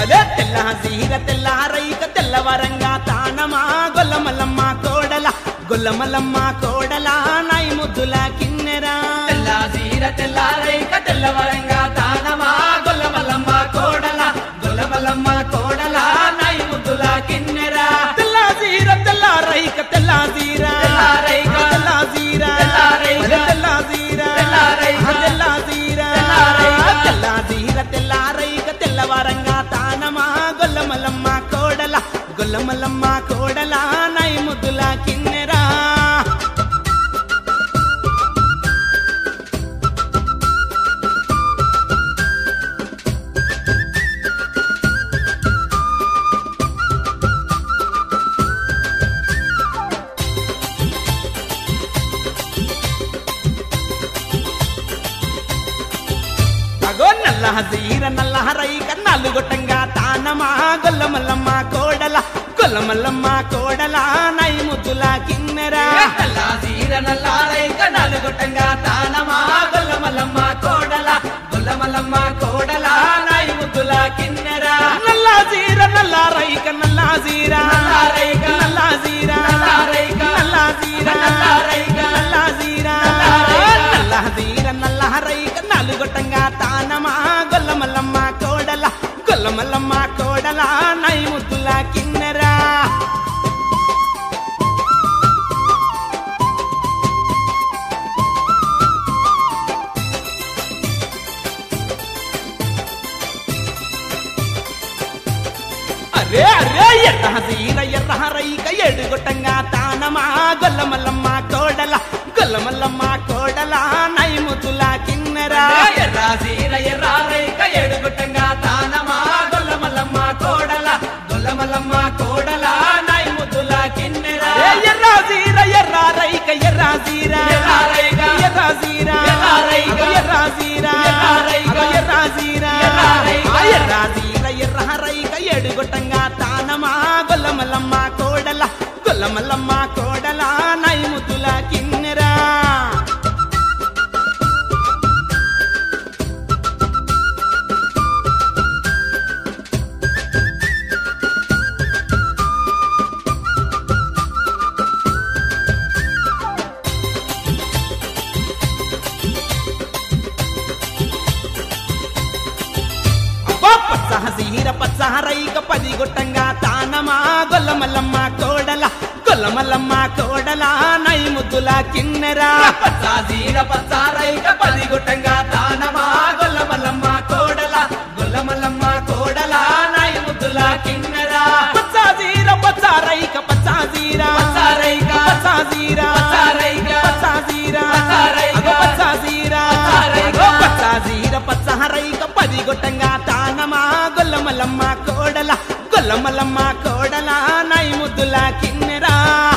భలే తెల్ల సీర తెల్ల రైక తెల్లవరంగా తానమా గొల్లమల్లమ్మ కోడల గొల్లమల్లమ్మ కోడల నై ముద్దుల కిన్నెరా తెల్ల జీర తెల్లారైక తెల్లవరంగా తానమా గొల్లమల్లమ్మ కోడల గొల్లమల్లమ్మ కోడల నై ముద్దుల కిన్నెరా తెల్ల సీర తెల్ల రైక తెల్ల సీర తెల్ల రైక, తెల్ల సీర తెల్ల రైక, భలే తెల్ల సీర తెల్ల రైక, తెల్ల సీర తెల్ల రైక, తెల్ల సీర తెల్ల రైక తెల్లవరంగా తానమా గొల్లమల్లమ్మ కోడల గొల్లమల్లమ్మ కోడల నై ముద్దుల కిన్నెరా అగో నల్ల హజీర నల్ల హరైక నలుగొట్టంగా తానమా గొల్లమల్లమ్మ కోడల గొల్లమల్లమ్మ కోడల నై ముద్దుల కిన్నెరా తెల్ల జీర నల్లారైక నలుగుట్టంగా తానమా గొల్లమల్లమ్మ కోడల గొల్లమల్లమ్మ కోడల నై ముద్దుల కిన్నెరా నల్ల జీర నల్ల రైక నల్ల జీర నల్ల రైక, నల్ల జీర నల్ల రైక, నల్ల జీర నల్ల రైక, నల్ల జీర నల్ల రైక. నల్ల జీర నల్ల రైక నలుగొట్టంగా తానమా గొల్లమల్లమ్మ కోడల గొల్లమల్లమ్మ కోడల నై ముద్దుల కిన్నెరా అరే అరే ఎర్ర హసీర ఎర్ర రైక ఎడుగొట్టంగా తానమా గొల్లమల్లమ్మ కోడల గొల్లమల్లమ్మ కోడల నై ముద్దుల కిన్నెరా ఎర్ర జీర ఎర్ర రైక ఎడుగుట్టంగా తానమా గొల్లమల్లమ్మ కోడల గొల్లమల్లమ్మ కోడల నై ముద్దుల కిన్నెరా ఏ ఎర్ర జీర ఎర్ర రైక ఎర్ర జీర ఎర్ర రైక, ఎర్ర జీర ఎర్ర రైక, ఎర్ర జీర ఎర్ర రైక, ఎర్ర జీర ఎర్ర రైక. ఆ ఎర్ర జీర ఎర్ర రైక ఎడుగొట్టంగా తానమా గొల్లమల్లమ్మ కోడల గొల్లమల్లమ్మ కోడల నై ముద్దుల కిన్నెరా అబ్బా పచ్చహ సీర పచ్చహ రైక పది గొట్టంగా తానమా గొల్లమల్లమ్మ కోడల గొల్లమల్లమ్మ కోడల నై ముద్దుల కిన్నెరా పచ్చ జీర పచ్చ రైక పది గుట్టంగా తానమా గొల్లమల్లమ్మ కోడల గొల్లమల్లమ్మ కోడల నై ముద్దుల కిన్నెరా పచ్చ సీర పచ్చ రైక పచ్చ సీర పచ్చ రైక, పచ్చ సీర పచ్చ రైక, పచ్చ సీర పచ్చ రైక, అగో పచ్చ సీర పచ్చ రైక. అగో పచ్చ సీర పచ్చ రైక పది గొట్టంగా తానమా గొల్లమల్లమ్మ కోడల గొల్లమల్లమ్మ కోడల నై ముద్దుల కిన్నెరా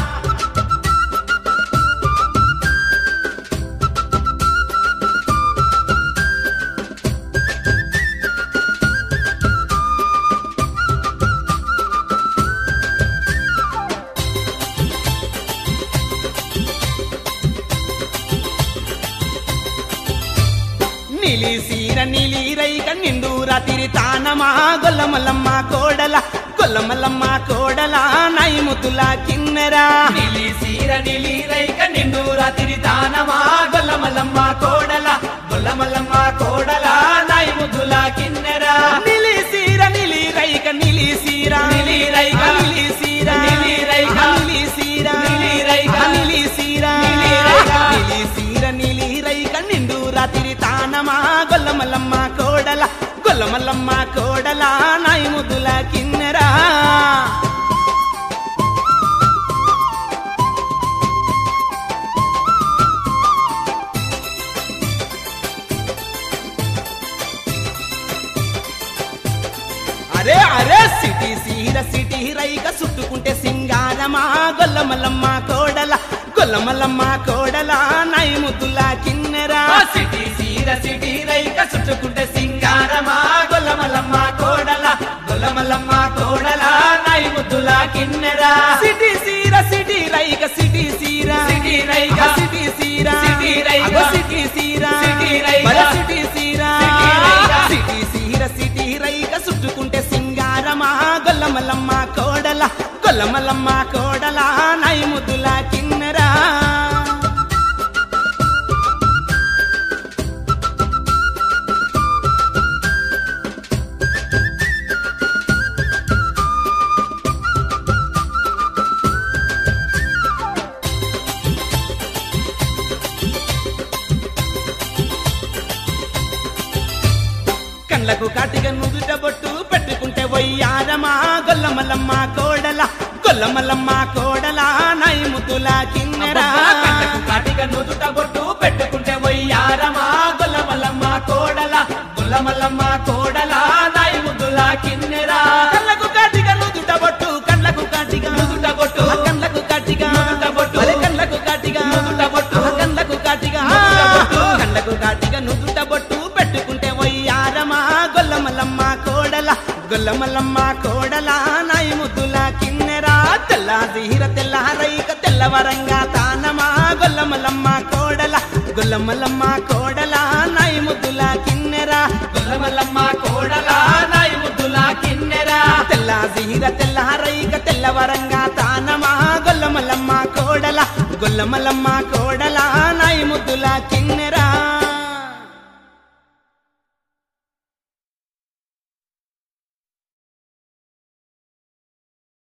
నీలి సీర నీలి రైక నిండు రాతిరి తానమా గొల్లమల్లమ్మ కోడల గొల్లమల్లమ్మ కోడల నై ముద్దుల కిన్నెరా నిలి సీర నిలి రైక నిండు రాత్రి తానమా గొల్లమల్లమ్మ కోడల గొల్లమల్లమ్మ కోడల నై ముద్దుల కిన్నెరా నీలి సీర నీలి రైక నీలి సీర నీలి రైక, నీలి సీర నీలి రైక, నీలి సీర నీలి రైక, నీలి సీర నీలి రైక. నీలి సీర నీలి రైక నిండు రాతిరి తానమా గొల్లమల్లమ్మ కోడల గొల్లమల్లమ్మ కోడల నై ముద్దుల కిన్నెరా అరే అరే సిటీ సీర సిటీ రైక చుట్టుకుంటే సింగారమా గొల్లమల్లమ్మ కోడల గొల్లమల్లమ్మ కోడల నై ముద్దుల కిన్నెరా ఆ సిటీ సీర సిటీ రైక చుట్టుకుంటే సింగారమా గొల్లమల్లమ్మ కోడల గొల్లమల్లమ్మ కోడల నై ముద్దుల కిన్నెరా సిటీ సీర సిటీ రైక సిటీ సీర సిటీ రైక, సిటీ సీర సిటీ రైక, అగో సిటీ సీర సిటీ రైక, బల సిటీ సీర సిటీ రైక. సిటీ సీర సిటీ రైక చుట్టుకుంటే సింగారమా సింగారమా గొల్లమల్లమ్మ కోడల గొల్లమల్లమ్మ కోడల నై ముద్దుల కిన్నెరా కళ్ళకు కాటిగా నుదుట బొట్టు పెట్టుకుంటే వయ్యారమా గొల్లమల్లమ్మ కోడల గొల్లమల్లమ్మ కోడల నై ముద్దుల కిన్నెరా కళ్ళకు కాటిక నుదుట బొట్టు పెట్టుకుంటే వయ్యారమా గొల్లమల్లమ్మ కోడల గొల్లమల్లమ్మ కోడల నాయి ముద్దుల కిన్నెరా కళ్ళకు కాటిగా నుదుట బొట్టు కళ్ళకు కాటిగా నుదుట బొట్టు ఆ కళ్ళకు కాటిగా నుదుట బొట్టు. అరే కళ్ళకు కాటిగా నుదుట బొట్టు. ఆ కళ్ళకు కాటిగా నుదుట బొట్టు. కళ్ళకు కాటిగా నుదుట బొట్టు పెట్టుకుంటే వయ్యారమా గొల్లమల్లమ్మ కోడల గొల్లమల్లమ్మ కోడల నాయి ముద్దుల కిన్నెరా తెల్ల తీర తెల్ల రైక తెల్లవరంగా తానమా గొల్లమల్లమ్మ కోడల గొల్లమల్లమ్మ కోడల నాయి ముద్దుల కిన్నెరా గొల్లమల్లమ్మ కోడల నాయి ముద్దుల కిన్నెరా తెల్ల జీర తెల్ల రైక తెల్లవరంగా తానమా గొల్లమల్లమ్మ కోడల గొల్లమల్లమ్మ కోడల నాయి ముద్దుల